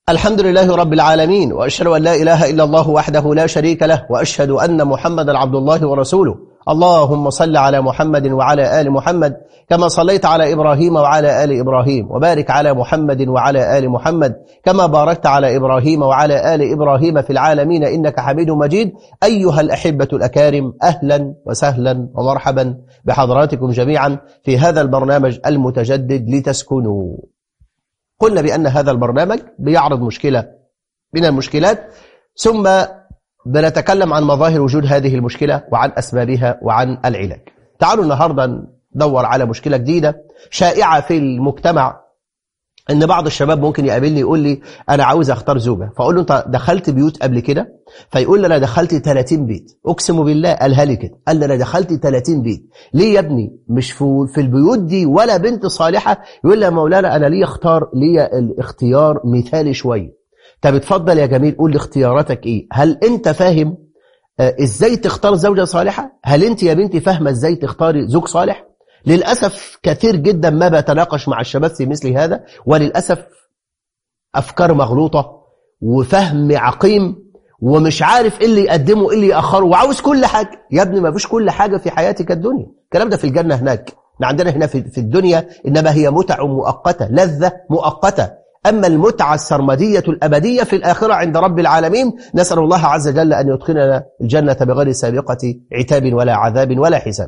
الحمد لله رب العالمين وأشهد أن لا إله إلا الله وحده لا شريك له وأشهد أن محمدا عبد الله ورسوله اللهم صل على محمد وعلى آل محمد كما صليت على إبراهيم وعلى آل إبراهيم وبارك على محمد وعلى آل محمد كما باركت على إبراهيم وعلى آل إبراهيم في العالمين إنك حميد مجيد أيها الأحبة الأكارم أهلا وسهلا ومرحبا بحضراتكم جميعا في هذا البرنامج المتجدد لتسكنوا قلنا بأن هذا البرنامج بيعرض مشكلة من المشكلات ثم بنتكلم عن مظاهر وجود هذه المشكلة وعن أسبابها وعن العلاج تعالوا النهاردة ندور على مشكلة جديدة شائعة في المجتمع ان بعض الشباب ممكن يقابلني يقول لي انا عاوز اختار زوجة فاقول له انت دخلت بيوت قبل كده فيقول لي انا دخلت 30 بيت اقسم بالله قالها لي كده قال لي انا دخلت 30 بيت ليه يا ابني مش في في البيوت دي ولا بنت صالحة يقول لي يا مولانا انا ليه اختار ليه الاختيار مثالي شويه طب اتفضل يا جميل قول لي اختياراتك ايه هل انت فاهم آه ازاي تختار زوجة صالحة هل انت يا بنتي فاهمة ازاي تختاري زوج صالح للأسف كثير جدا ما بتناقش مع الشباب في مثل هذا وللأسف أفكار مغلوطة وفهم عقيم ومش عارف ايه اللي يقدمه ايه اللي يأخره وعاوز كل حاجة يا ابني ما فيش كل حاجة في حياتك الدنيا الكلام ده في الجنة هناك احنا عندنا هنا في الدنيا إنما هي متع مؤقتة لذة مؤقتة أما المتعة السرمدية الأبدية في الآخرة عند رب العالمين نسأل الله عز وجل أن يدخلنا الجنة بغير سابقة عتاب ولا عذاب ولا حساب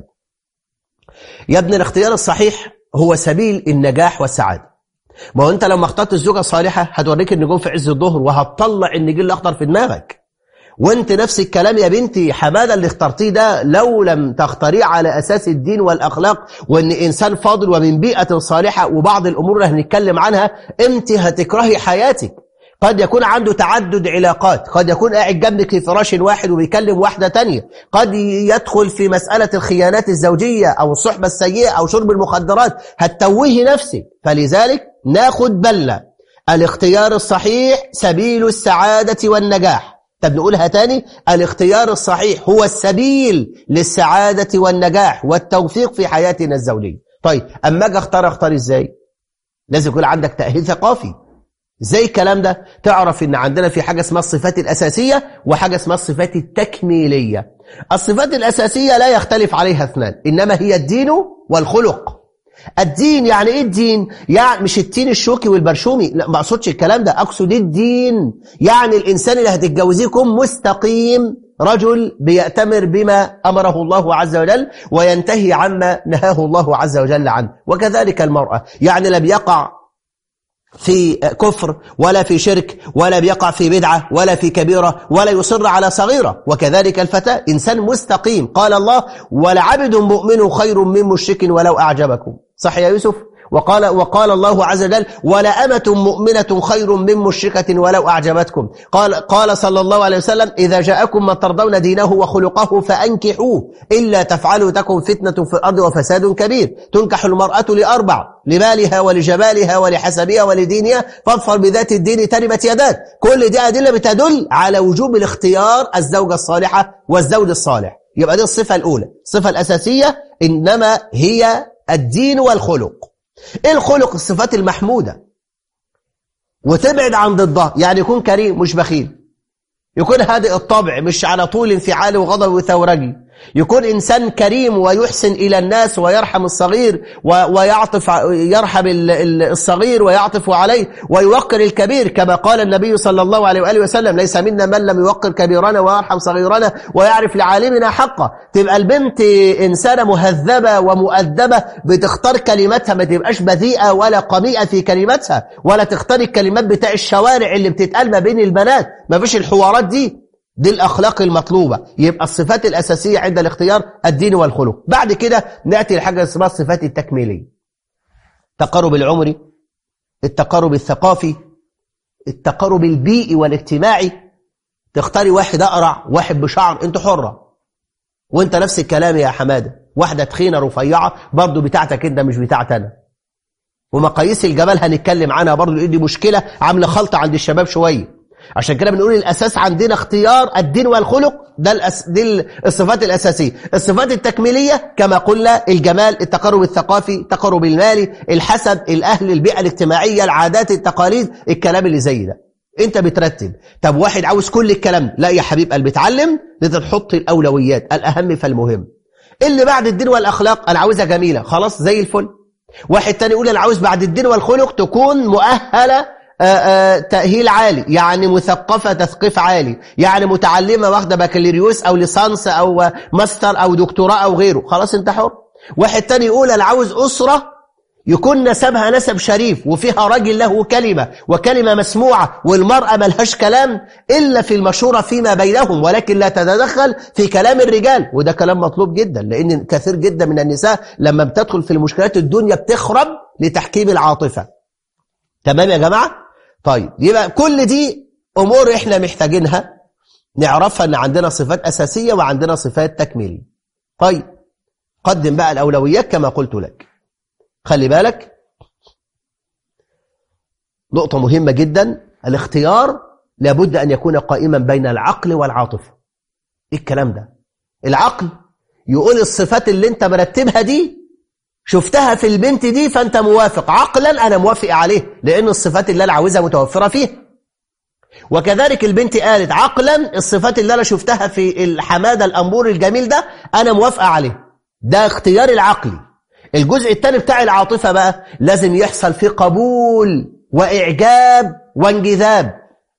يا ابن الاختيار الصحيح هو سبيل النجاح والسعادة ما هو انت لما اخترت الزوجة الصالحة هتوريك النجوم في عز الظهر وهتطلع النجيل الأخضر في دماغك وانت نفس الكلام يا بنتي حمادة اللي اخترتيه ده لو لم تختاريه على أساس الدين والأخلاق وان إنسان فاضل ومن بيئة صالحة وبعض الأمور اللي هنتكلم عنها انت هتكرهي حياتك قد يكون عنده تعدد علاقات قد يكون قاعد جنبك في فراش واحد وبيكلم واحدة تانية قد يدخل في مسألة الخيانات الزوجية أو الصحبة السيئة أو شرب المخدرات هتتوهي نفسك فلذلك ناخد بالنا الاختيار الصحيح سبيل السعادة والنجاح طب نقولها تاني الاختيار الصحيح هو السبيل للسعادة والنجاح والتوفيق في حياتنا الزوجية طيب أما أجي أختار أختار إزاي لازم يكون عندك تأهيل ثقافي زي الكلام ده تعرف ان عندنا في حاجة اسمها الصفات الأساسية وحاجة اسمها الصفات التكميلية الصفات الأساسية لا يختلف عليها اثنان إنما هي الدين والخلق الدين يعني ايه الدين يعني مش التين الشوكي والبرشومي لا ما اقصدش الكلام ده اقصد الدين يعني الانسان اللي هتتجوزيه يكون مستقيم رجل بيأتمر بما أمره الله عز وجل وينتهي عما نهاه الله عز وجل عنه وكذلك المرأة يعني لم يقع في كفر ولا في شرك ولا بيقع في بدعة ولا في كبيرة ولا يصر على صغيرة وكذلك الفتاة إنسان مستقيم قال الله ولعبد مؤمن خير من مشرك ولو أعجبكم صح يا يوسف وقال, وقال الله عز وجل ولأمة مؤمنة خير من مشركة ولو أعجبتكم قال, قال صلى الله عليه وسلم إذا جاءكم من ترضون دينه وخلقه فأنكحوه إلا تفعلوا تكن فتنة في الأرض وفساد كبير تنكح المرأة لأربع لمالها ولجمالها ولحسبها ولدينها فاظفر بذات الدين تربت يداك كل دي أدلة بتدل على وجوب الاختيار الزوجة الصالحة والزوج الصالح يبقى دي الصفة الأولى الصفة الأساسية إنما هي الدين والخلق ايه الخلق الصفات المحمودة وتبعد عن ضدها يعني يكون كريم مش بخيل يكون هادئ الطبع مش على طول انفعال وغضب وثورجي يكون إنسان كريم ويحسن إلى الناس ويرحم الصغير ويعطف يرحم الصغير ويعطف عليه ويوقر الكبير كما قال النبي صلى الله عليه وآله وسلم ليس منا من لم يوقر كبيرنا ويرحم صغيرنا ويعرف لعالمنا حقه تبقى البنت إنسانة مهذبة ومؤدبة بتختار كلماتها ما تبقاش بذيئة ولا قميئة في كلماتها ولا تختار الكلمات بتاع الشوارع اللي بتتقال ما بين البنات ما فيش الحوارات دي دي الأخلاق المطلوبة يبقى الصفات الأساسية عند الاختيار الدين والخلق بعد كده نأتي لحاجة اسمها الصفات التكميلية التقارب العمري التقارب الثقافي التقارب البيئي والاجتماعي تختاري واحد أقرع واحد بشعر انت حرة وانت نفس الكلام يا حمادة واحدة تخينة رفيعة برضو بتاعتك انت مش بتاعت انا ومقاييس الجمال هنتكلم عنها برضو دي مشكلة عاملة خلطة عند الشباب شوية عشان كده بنقول الأساس عندنا اختيار الدين والخلق ده الأس... دي الصفات الأساسية الصفات التكميلية كما قلنا الجمال التقرب الثقافي التقرب المالي الحسب الأهل البيئة الاجتماعية العادات التقاليد الكلام اللي زي ده انت بترتب طب واحد عاوز كل الكلام لا يا حبيب قلبي اتعلم لازم تحط الاولويات الاهم فالمهم اللي بعد الدين والاخلاق انا عاوزها جميله خلاص زي الفل واحد تاني يقول انا عاوز بعد الدين والخلق تكون مؤهله آآ آآ تأهيل عالي يعني مثقفة تثقيف عالي يعني متعلمة واخدة بكالوريوس أو ليسانس أو ماستر أو دكتوراه أو غيره خلاص انت حر واحد تاني يقول أنا عاوز أسرة يكون نسبها نسب شريف وفيها راجل له كلمة وكلمة مسموعة والمرأة ملهاش كلام إلا في المشورة فيما بينهم ولكن لا تتدخل في كلام الرجال وده كلام مطلوب جدا لأن كثير جدا من النساء لما بتدخل في المشكلات الدنيا بتخرب لتحكيم العاطفة تمام يا جماعة؟ طيب يبقى كل دي أمور إحنا محتاجينها نعرفها أن عندنا صفات أساسية وعندنا صفات تكميلية طيب قدم بقى الأولويات كما قلت لك خلي بالك نقطة مهمة جدا الاختيار لابد أن يكون قائما بين العقل والعاطفة إيه الكلام ده العقل يقول الصفات اللي انت مرتبها دي شفتها في البنت دي فانت موافق عقلا انا موافق عليه لان الصفات اللي انا عاوزها متوفرة فيه وكذلك البنت قالت عقلا الصفات اللي انا شفتها في الحمادة الامور الجميل ده انا موافقة عليه ده اختيار العقلي الجزء الثاني بتاع العاطفة بقى لازم يحصل فيه قبول وإعجاب وانجذاب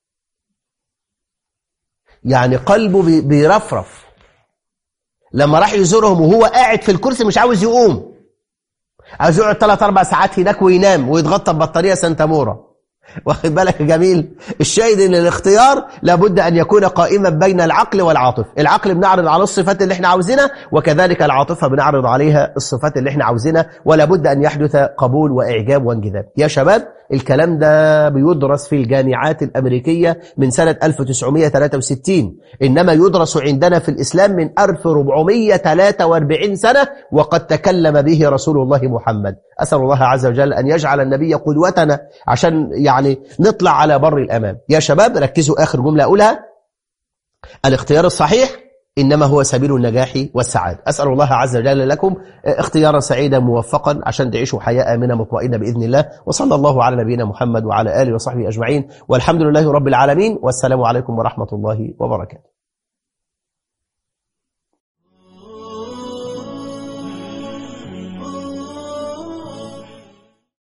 يعني قلبه بيرفرف لما راح يزورهم وهو قاعد في الكرسي مش عاوز يقوم عاوز يقعد ثلاث أربع ساعات هناك وينام ويتغطى ببطارية سنتامورا واخد بالك يا جميل الشاهد ان الاختيار لابد ان يكون قائما بين العقل والعاطفه العقل بنعرض على الصفات اللي احنا عاوزينها وكذلك العاطفه بنعرض عليها الصفات اللي احنا عاوزينها ولا بد ان يحدث قبول واعجاب وانجذاب يا شباب الكلام ده بيدرس في الجامعات الامريكيه من سنه 1963 انما يدرس عندنا في الاسلام من 1443 سنه وقد تكلم به رسول الله محمد اسال الله عز وجل ان يجعل النبي قدوتنا عشان يعني نطلع على بر الأمان يا شباب ركزوا آخر جملة أقولها الاختيار الصحيح إنما هو سبيل النجاح والسعادة أسأل الله عز وجل لكم اختيارا سعيدا موفقا عشان تعيشوا حياة آمنة مطمئنة بإذن الله وصلى الله على نبينا محمد وعلى آله وصحبه أجمعين والحمد لله رب العالمين والسلام عليكم ورحمة الله وبركاته